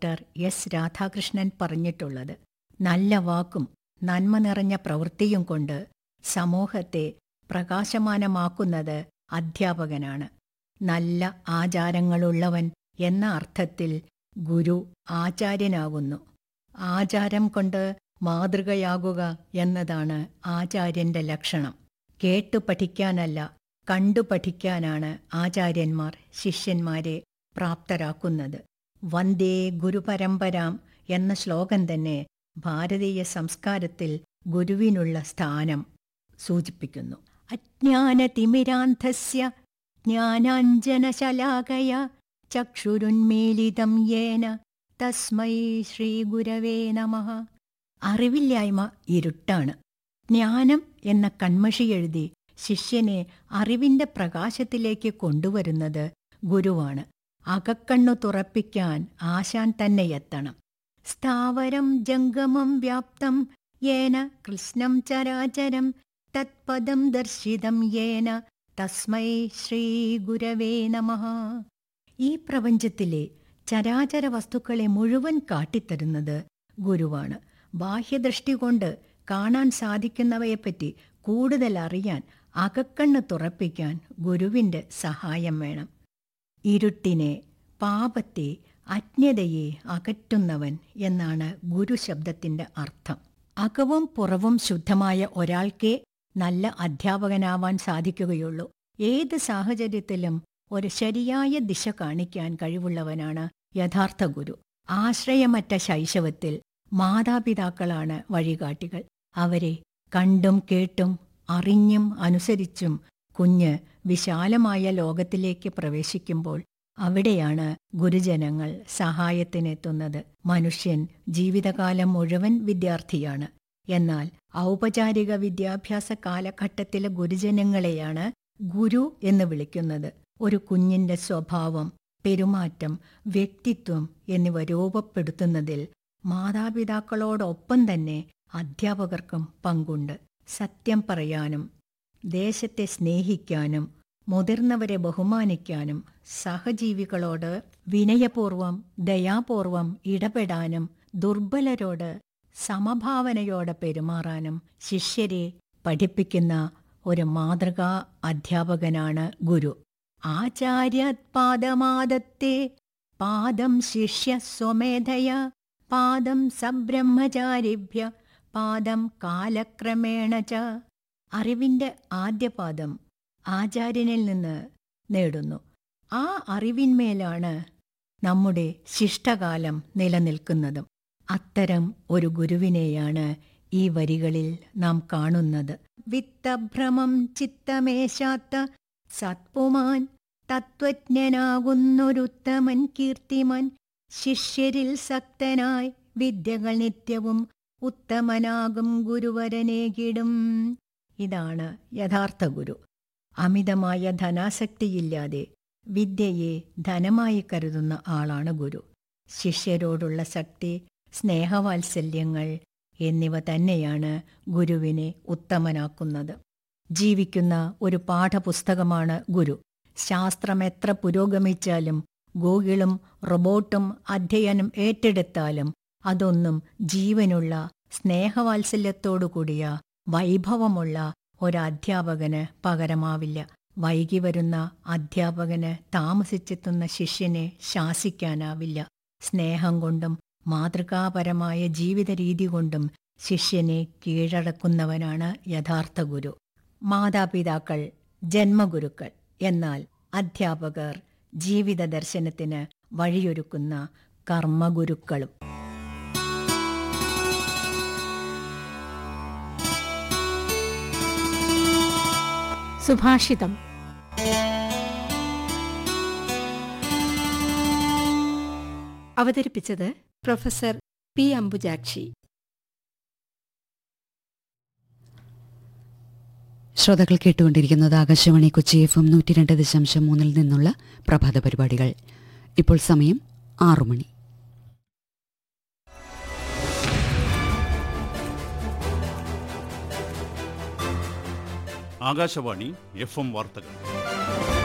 doctor S Radhakrishnan പറഞ്ഞിട്ടുള്ളത് നല്ല വാക്കും നന്മ നിറഞ്ഞ പ്രവൃത്തിയും കൊണ്ട് സമൂഹത്തെ പ്രകാശമാനമാക്കുന്നത് അധ്യാപകനാണ് നല്ല ആചാരങ്ങളുള്ളവൻ എന്ന അർത്ഥത്തിൽ ഗുരു ആചാര്യനാകുന്നു ആചാരം കൊണ്ട് മാതൃകയാകുക എന്നതാണ് ആചാര്യന്റെ ലക്ഷണം കേട്ടു പഠിക്കാനല്ല കണ്ടു പഠിക്കാനാണ് ആചാര്യന്മാർ ശിഷ്യന്മാരെ പ്രാപ്തരാക്കുന്നത് വന്ദേ ഗുരുപരമ്പരാം എന്ന ശ്ലോകം തന്നെ ഭാരതീയ സംസ്കാരത്തിൽ ഗുരുവിനുള്ള സ്ഥാനം സൂചിപ്പിക്കുന്നു അജ്ഞാനതിമിരാന്ധസ്യ ജ്ഞാനാഞ്ജനശലാകയ ചക്ഷുരുന്മീലിതം യേന തസ്മൈ ശ്രീഗുരവേ നമഃ അറിവില്ലായ്മ ഇരുട്ടാണ് ജ്ഞാനം എന്ന കൺമഷി എഴുതി ശിഷ്യനെ അറിവിന്റെ പ്രകാശത്തിലേക്ക് കൊണ്ടുവരുന്നത് ഗുരുവാണ് അകക്കണ്ണു തുറപ്പിക്കാൻ ആശാൻ തന്നെ എത്തണം സ്ഥാവരം ജംഗമം വ്യാപ്തം യേന കൃഷ്ണം ചരാചരം തത്പദം ദർശിതം യേന തസ്മൈ ശ്രീ ഗുരവേ നമഃ ഈ പ്രപഞ്ചത്തിലെ ചരാചര വസ്തുക്കളെ മുഴുവൻ കാട്ടിത്തരുന്നത് ഗുരുവാണ് ബാഹ്യദൃഷ്ടി കൊണ്ട് കാണാൻ സാധിക്കുന്നവയെപ്പറ്റി കൂടുതൽ അറിയാൻ അകക്കണ്ണ് തുറപ്പിക്കാൻ ഗുരുവിന്റെ സഹായം വേണം ഇരുട്ടിനെ പാപത്തെ അജ്ഞതയെ അകറ്റുന്നവൻ എന്നാണ് ഗുരുശബ്ദത്തിന്റെ അർത്ഥം അകവും പുറവും ശുദ്ധമായ ഒരാൾക്കേ നല്ല അധ്യാപകനാവാൻ സാധിക്കുകയുള്ളൂ ഏത് സാഹചര്യത്തിലും ഒരു ശരിയായ ദിശ കാണിക്കാൻ കഴിവുള്ളവനാണ് യഥാർത്ഥ ഗുരു ആശ്രയമറ്റ ശൈശവത്തിൽ മാതാപിതാക്കളാണ് വഴികാട്ടികൾ അവരെ കണ്ടും കേട്ടും അറിഞ്ഞും അനുസരിച്ചും കുഞ്ഞ് വിശാലമായ ലോകത്തിലേക്ക് പ്രവേശിക്കുമ്പോൾ അവിടെയാണ് ഗുരുജനങ്ങൾ സഹായത്തിനെത്തുന്നത് മനുഷ്യൻ ജീവിതകാലം മുഴുവൻ വിദ്യാർത്ഥിയാണ് എന്നാൽ ഔപചാരിക വിദ്യാഭ്യാസ കാലഘട്ടത്തിലെ ഗുരുജനങ്ങളെയാണ് ഗുരു എന്ന് വിളിക്കുന്നത് ഒരു കുഞ്ഞിന്റെ സ്വഭാവം പെരുമാറ്റം വ്യക്തിത്വം എന്നിവ രൂപപ്പെടുത്തുന്നതിൽ മാതാപിതാക്കളോടൊപ്പം തന്നെ അധ്യാപകർക്കും പങ്കുണ്ട് സത്യം പറയാനും ദേശത്തെ സ്നേഹിക്കാനും മുതിർന്നവരെ ബഹുമാനിക്കാനും സഹജീവികളോട് വിനയപൂർവം ദയാപൂർവം ഇടപെടാനും ദുർബലരോട് സമഭാവനയോടെ പെരുമാറാനും ശിഷ്യരെ പഠിപ്പിക്കുന്ന ഒരു മാതൃകാ അധ്യാപകനാണ് ഗുരു ആചാര്യപാദമാദത്തെ പാദം ശിഷ്യ സ്വമേധയ പാദം സബ്രഹ്മചാരിഭ്യ പാദം കാലക്രമേണ ച അറിവിന്റെ ആദ്യപാദം ആചാര്യനിൽ നിന്ന് നേടുന്നു ആ അറിവിന്മേലാണ് നമ്മുടെ ശിഷ്ടകാലം നിലനിൽക്കുന്നതും അത്തരം ഒരു ഗുരുവിനെയാണ് ഈ വരികളിൽ നാം കാണുന്നത് വിത്തഭ്രമം ചിത്തമേശാത്ത സത്പുമാൻ തത്വജ്ഞനാകുന്നൊരുത്തമൻ കീർത്തിമാൻ ശിഷ്യരിൽ സക്തനായി വിദ്യകൾ നിത്യവും ഉത്തമനാകും ഗുരുവരനേകിടും ഇതാണ് യഥാർത്ഥ ഗുരു അമിതമായ ധനാസക്തിയില്ലാതെ വിദ്യയെ ധനമായി കരുതുന്ന ആളാണ് ഗുരു ശിഷ്യരോടുള്ള ശക്തി സ്നേഹവാത്സല്യങ്ങൾ എന്നിവ തന്നെയാണ് ഗുരുവിനെ ഉത്തമനാക്കുന്നത് ജീവിക്കുന്ന ഒരു പാഠപുസ്തകമാണ് ഗുരു ശാസ്ത്രം എത്ര പുരോഗമിച്ചാലും ഗൂഗിളും റോബോട്ടും അധ്യയനം ഏറ്റെടുത്താലും അതൊന്നും ജീവനുള്ള സ്നേഹവാത്സല്യത്തോടുകൂടിയ വൈഭവമുള്ള ഒരധ്യാപകന് പകരമാവില്ല വൈകി വരുന്ന അധ്യാപകന് താമസിച്ചെത്തുന്ന ശിഷ്യനെ ശാസിക്കാനാവില്ല സ്നേഹം കൊണ്ടും മാതൃകാപരമായ ജീവിത രീതി കൊണ്ടും ശിഷ്യനെ കീഴടക്കുന്നവനാണ് യഥാർത്ഥ ഗുരു മാതാപിതാക്കൾ ജന്മഗുരുക്കൾ എന്നാൽ അധ്യാപകർ ജീവിത ദർശനത്തിന് വഴിയൊരുക്കുന്ന കർമ്മഗുരുക്കളും സുഭാഷിതം അവതരിപ്പിച്ചത് പ്രൊഫസർ പി അംബുജാക്ഷി ശ്രോതാക്കൾ കേട്ടുകൊണ്ടിരിക്കുന്നത് ആകാശവാണി കൊച്ചി എഫ് എം നൂറ്റി രണ്ട് ദശാംശം മൂന്നിൽ നിന്നുള്ള പ്രഭാത പരിപാടികൾ ഇപ്പോൾ സമയം ആറു മണി ആകാശവാണി എഫ് എം വാർത്തകൾ